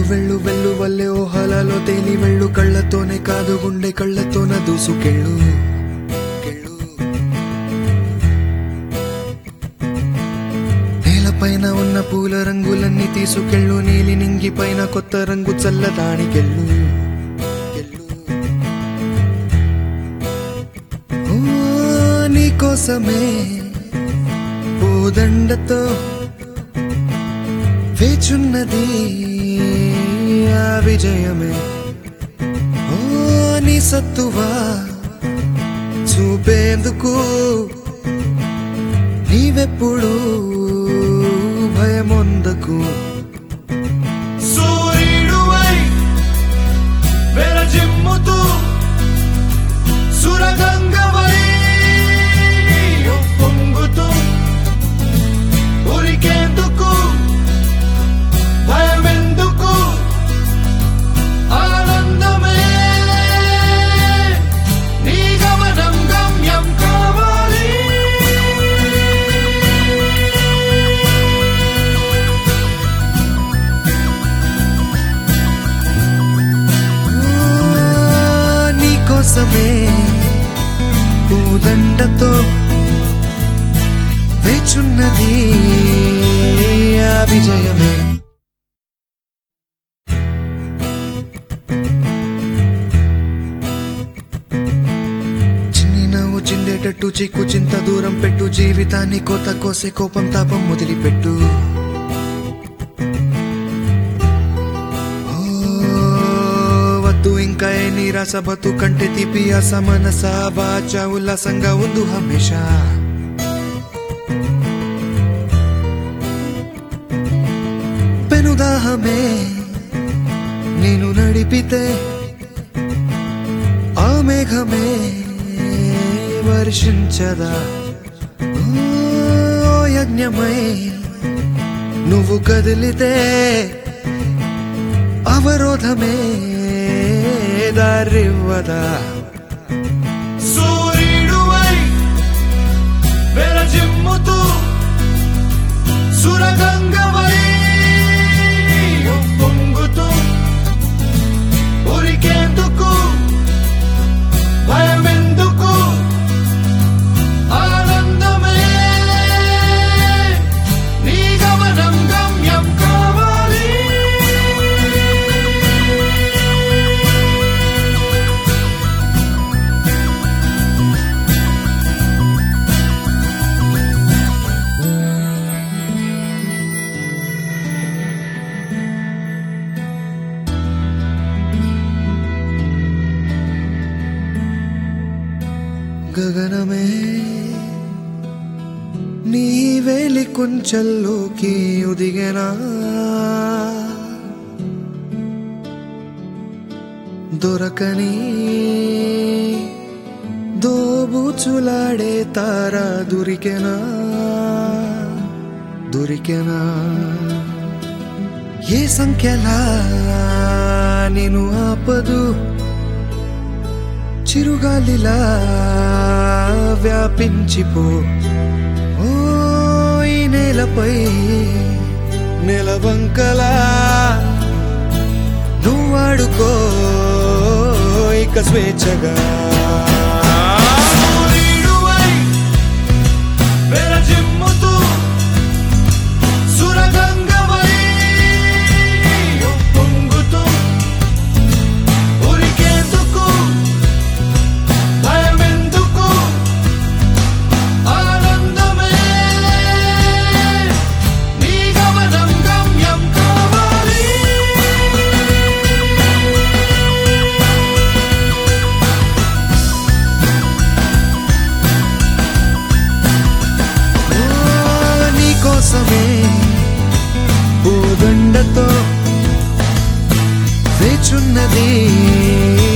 వెళ్ళు వెళ్ళు వల్లే ఓహలలో తేలి వెళ్ళు కళ్ళతోనే కాదు గుండె కళ్ళతోన దూసుకెళ్ళు కెళ్ళు. నేలపైన ఉన్న పూల రంగులన్నీ తీసుకెళ్ళు నీలి నింగి పైన కొత్త రంగు చల్లదానికెళ్ళు కెళ్ళు. ఓ నీకోసమే పూదండతో వేచున్నది ఆ విజయమే ఓ నీ సత్తువా చూపేందుకు నీవెప్పుడు భయమొందకు సూర్యుడువై వెలజిమ్ముతూ సురగంగవై పొంగుతూ ఉరికేందుకు భయమెందుకు ఆనందమే నీ గమనం గమ్యం కావాలి ఓ, నీకోసమే పూదండతో వేచున్నది ఆ విజయమే చిన్ని నవ్వు చిందేటట్టు చిక్కు చింత దూరం పెట్టు జీవితాన్ని కోత కోసే కోపం తాపం వదిలిపెట్టు ఓ, వద్దు ఇంకా ఏ నీరాస బతు కంటే తీపి ఆస మనస వాచ ఉల్లాసంగా ఉందు హమేషా పెనుదాహమే నేను నడిపితే ఆ మేఘమే వర్షించదా ఓ యజ్ఞమై నువ్వు కదిలితే అవరోధమే దారివ్వదా సూర్యుడువై వెలజిమ్ముతూ సురగంగవై పొంగుతూ ఉరికేందుకు భయమెందుకు ఆనందమే నీ గమనం గమ్యం కావాలి గగనమే నీ వేలి కుంచల్లోకి ఒదిగనా దొరకని దోబూచులాడే తారా దొరికెనా దొరికెనా ఏ సంఖ్యలా నేను ఆపదు చిరుగాలిలా వ్యాపించిపో ఓ ఈ నేలపై నెలవంకలా నువ్వాడుకో ఇక స్వేచ్ఛగా సూర్యుడువై వెలజిమ్ముతూ సురగంగవై పొంగుతూ ఉరికేందుకు భయమెందుకు ఆనందమే నీ గమనం గమ్యం కావాలి ఓ నీకోసమే పూదండతో వేచున్నది